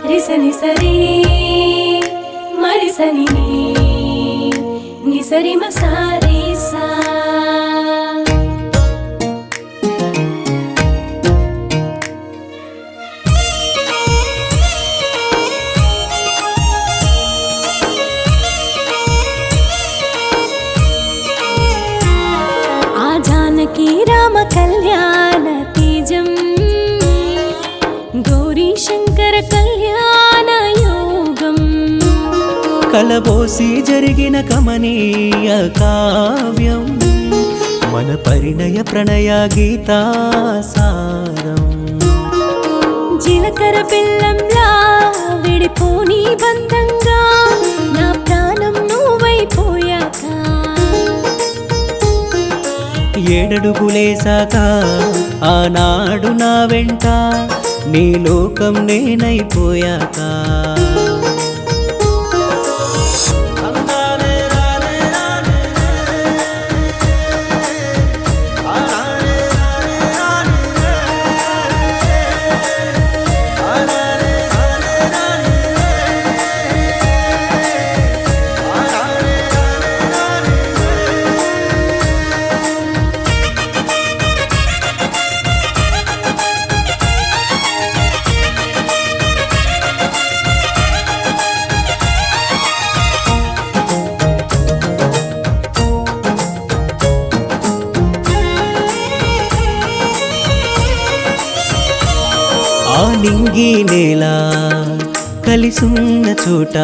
రిసని సరి మరిసని నిసరి మసారి సా ఆ జానకి రామ కళ్యాణ తేజం గౌరీ శంకర కళ్యాణ యోగం కలబోసి జరిగిన కమనీయ కావ్యం మన పరిణయ ప్రణయ గీతా సారం జీలకర్ర బెల్లంలా విడిపోని బంధంగా నా ప్రాణం నువ్వైపోయాక ఏడడుగులేసాక ఆనాడు నా వెంట నీ లోకం నేనైపోయాక ఆ నింగి నేల కలిసున్న చోట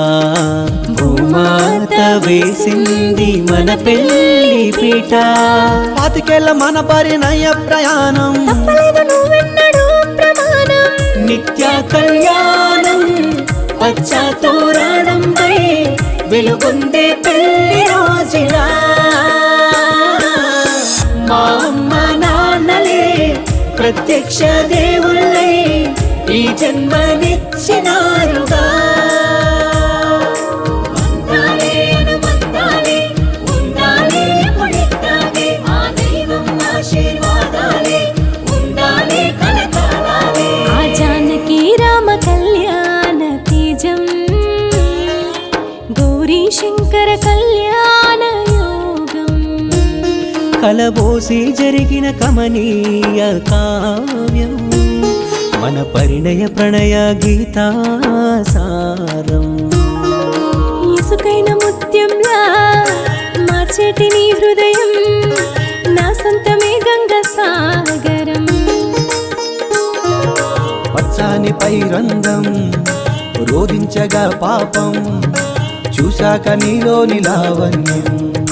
భూమాత వేసింది మన పెళ్లి పీట పాతికేళ్ల మన పరిణయ ప్రయాణం తప్పలేదు నువ్వెన్నడూ ప్రమాణం నిత్య కళ్యాణం పచ్చతోరణంపై వెలుగొందే పెళ్లి రోజులా మా అమ్మ నాన్నలే ప్రత్యక్ష దేవుళ్ళై ఈ జన్మనిచ్చినారుగా వందాలే అనుబంధాలే ఉండాలే ఎప్పుడిట్టాగే ఆ దైవం ఆశీర్వాదాలే ఉండాలే కలకాలాలే ఆ జానకి రామ కళ్యాణ తేజం గౌరీ శంకర కళ్యాణ యోగం కలబోసి జరిగిన కమనీయ కావ్యం మన పరిణయ ప్రణయ గీతా సారం ఇసుకైన ముత్యంలా మార్చేటి నీ హృదయం నా సొంతమే గంగ సాగరం పచ్చాని పై రంగం రోధించగా పాపం చూశాక నీలోని లావణ్యం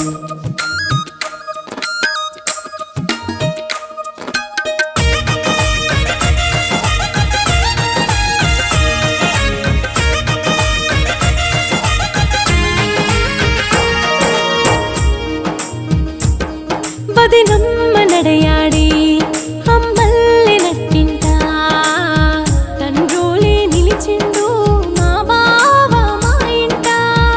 వదినమ్మ నడయాడి అమ్మల్లి నట్టింట తండ్రోలే నిలిచిండు మా బావ మా ఇంట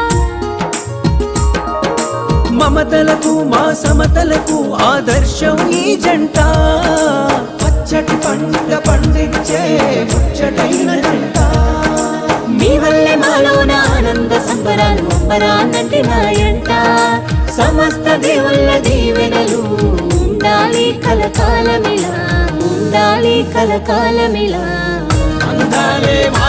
మమతలకు మా సమతలకు ఆదర్శం ఈ జంట పచ్చటి పంట పండించే ముచ్చటైన జంట మీ వల్లే మాలోన ఆనంద సంబరాలు అంబరాన్నంటి నాయంట సమస్త దేవుళ్ళ దీవెనలు ఉండాలి కలకాలమిలా ఉండాలి కలకాలమిలా అందాలే